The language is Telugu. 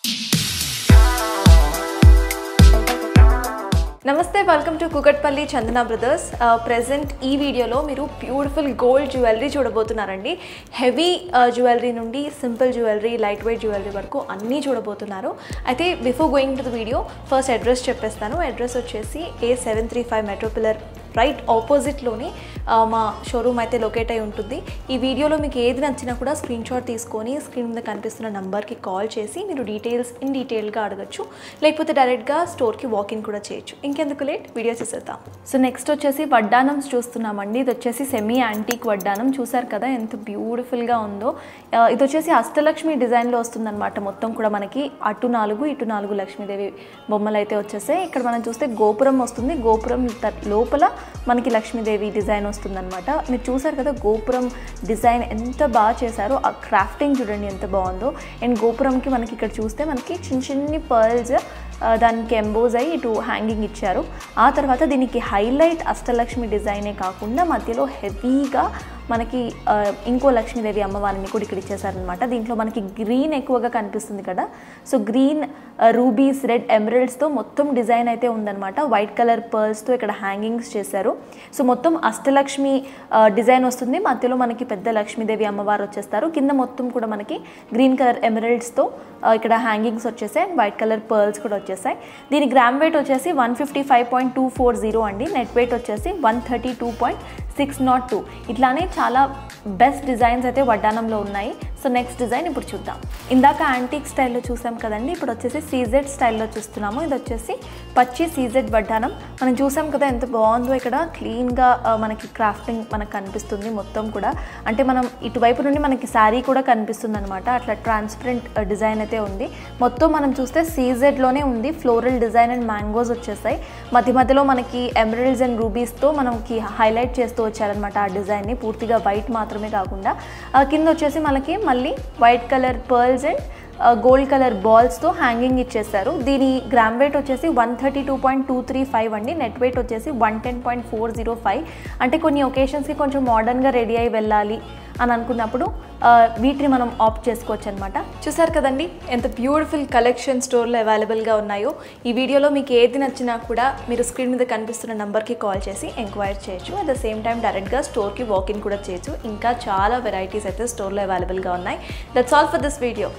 నమస్తే welcome to Kukatpally Chandana brothers present ఈ వీడియోలో మీరు బ్యూటిఫుల్ గోల్డ్ జ్యువెలరీ చూడబోతున్నారండి హెవీ జ్యువెలరీ నుండి simple jewellery light weight jewellery వరకు అన్నీ చూడబోతున్నారు అయితే before going to the video first address చెప్పేస్తాను అడ్రస్ వచ్చేసి A seven three five metro pillar right ఆపోజిట్లోనే మా షోరూమ్ అయితే లొకేట్ అయి ఉంటుంది ఈ వీడియోలో మీకు ఏది నచ్చినా కూడా స్క్రీన్ షాట్ తీసుకొని స్క్రీన్ మీద కనిపిస్తున్న నంబర్కి కాల్ చేసి మీరు డీటెయిల్స్ ఇన్ డీటెయిల్గా అడగచ్చు లేకపోతే డైరెక్ట్గా స్టోర్కి వాకింగ్ కూడా చేయొచ్చు ఇంకెందుకు లేట్ వీడియో చూసేద్దాం సో నెక్స్ట్ వచ్చేసి వడ్డానం చూస్తున్నామండి ఇది వచ్చేసి సెమీ యాంటీక్ వడ్డానం చూసారు కదా ఎంత బ్యూటిఫుల్గా ఉందో ఆ, ఇది వచ్చేసి అష్టలక్ష్మి డిజైన్లో వస్తుందన్నమాట మొత్తం కూడా మనకి అటు నాలుగు ఇటు నాలుగు లక్ష్మీదేవి బొమ్మలు అయితే వచ్చేసాయి ఇక్కడ మనం చూస్తే గోపురం వస్తుంది గోపురం త- లోపల మనకి లక్ష్మీదేవి డిజైన్ వస్తుందన్నమాట మీరు చూసారు కదా గోపురం డిజైన్ ఎంత బాగా చేశారో ఆ క్రాఫ్టింగ్ చూడండి ఎంత బాగుందో అండ్ గోపురంకి మనకి ఇక్కడ చూస్తే మనకి చిన్న చిన్ని పర్ల్స్ దానికి ఎంబోజ్ అయ్యి ఇటు హ్యాంగింగ్ ఇచ్చారు ఆ తర్వాత దీనికి హైలైట్ అష్టలక్ష్మి డిజైనే కాకుండా మధ్యలో హెవీగా మనకి ఆ, ఇంకో లక్ష్మీదేవి అమ్మవారిని కూడా ఇక్కడ ఇచ్చేసారనమాట దీంట్లో మనకి గ్రీన్ ఎక్కువగా కనిపిస్తుంది కదా సో గ్రీన్ రూబీస్ రెడ్ ఎమరల్డ్స్తో మొత్తం డిజైన్ అయితే ఉందన్నమాట వైట్ కలర్ పర్ల్స్తో ఇక్కడ హ్యాంగింగ్స్ చేశారు సో మొత్తం అష్టలక్ష్మి ఆ, డిజైన్ వస్తుంది మధ్యలో మనకి పెద్ద లక్ష్మీదేవి అమ్మవారు వచ్చేస్తారు కింద మొత్తం కూడా మనకి గ్రీన్ కలర్ ఎమరల్డ్స్తో ఇక్కడ హ్యాంగింగ్స్ వచ్చేసాయి అండ్ వైట్ కలర్ పర్ల్స్ కూడా వచ్చేసాయి దీని గ్రామ్ వెయిట్ వచ్చేసి one fifty five point two four zero అండి నెట్ వెయిట్ వచ్చేసి one thirty two point six nought two ఇట్లానే చాలా బెస్ట్ డిజైన్స్ అయితే వడ్డానంలో ఉన్నాయి సో నెక్స్ట్ డిజైన్ ఇప్పుడు చూద్దాం ఇందాక యాంటీక్ స్టైల్లో చూసాం కదండి ఇప్పుడు వచ్చేసి సీజెడ్ స్టైల్లో చూస్తున్నాము ఇది వచ్చేసి పచ్చి సీజెడ్ వడ్డానం మనం చూసాం కదా ఎంత బాగుందో ఇక్కడ క్లీన్గా మనకి క్రాఫ్టింగ్ మనకు కనిపిస్తుంది మొత్తం కూడా అంటే మనం ఇటువైపు నుండి మనకి శారీ కూడా కనిపిస్తుంది అనమాట అట్లా ట్రాన్స్పరెంట్ డిజైన్ అయితే ఉంది మొత్తం మనం చూస్తే సీజెడ్లోనే ఉంది ఫ్లోరల్ డిజైన్ అండ్ మ్యాంగోస్ వచ్చేసాయి మధ్య మధ్యలో మనకి ఎమరల్డ్స్ అండ్ రూబీస్తో మనకి హైలైట్ చేస్తూ వచ్చారనమాట ఆ డిజైన్ని పూర్తిగా వైట్ మాత్రమే కాకుండా ఆ కింద వచ్చేసి మనకి మళ్ళీ white colour pearls and gold colour బాల్స్తో హ్యాంగింగ్ ఇచ్చేసారు దీని గ్రామ్ వెయిట్ వచ్చేసి one thirty two point two three five అండి నెట్ వెయిట్ వచ్చేసి one ten point four zero five అంటే కొన్ని ఒకేషన్స్కి కొంచెం మోడర్న్గా రెడీ అయి వెళ్ళాలి అని అనుకున్నప్పుడు ఆ, వీటిని మనం ఆప్ట్ చేసుకోవచ్చు అనమాట చూసారు కదండి ఎంత బ్యూటిఫుల్ కలెక్షన్ స్టోర్లో అవైలబుల్గా ఉన్నాయో ఈ వీడియోలో మీకు ఏది నచ్చినా కూడా మీరు స్క్రీన్ మీద కనిపిస్తున్న నెంబర్కి కాల్ చేసి ఎంక్వైరీ చేయొచ్చు అట్ ద సేమ్ టైం డైరెక్ట్గా స్టోర్కి వాకిన్ కూడా చేయొచ్చు ఇంకా చాలా వెరైటీస్ అయితే స్టోర్లో అవైలబుల్గా ఉన్నాయి that's all for this video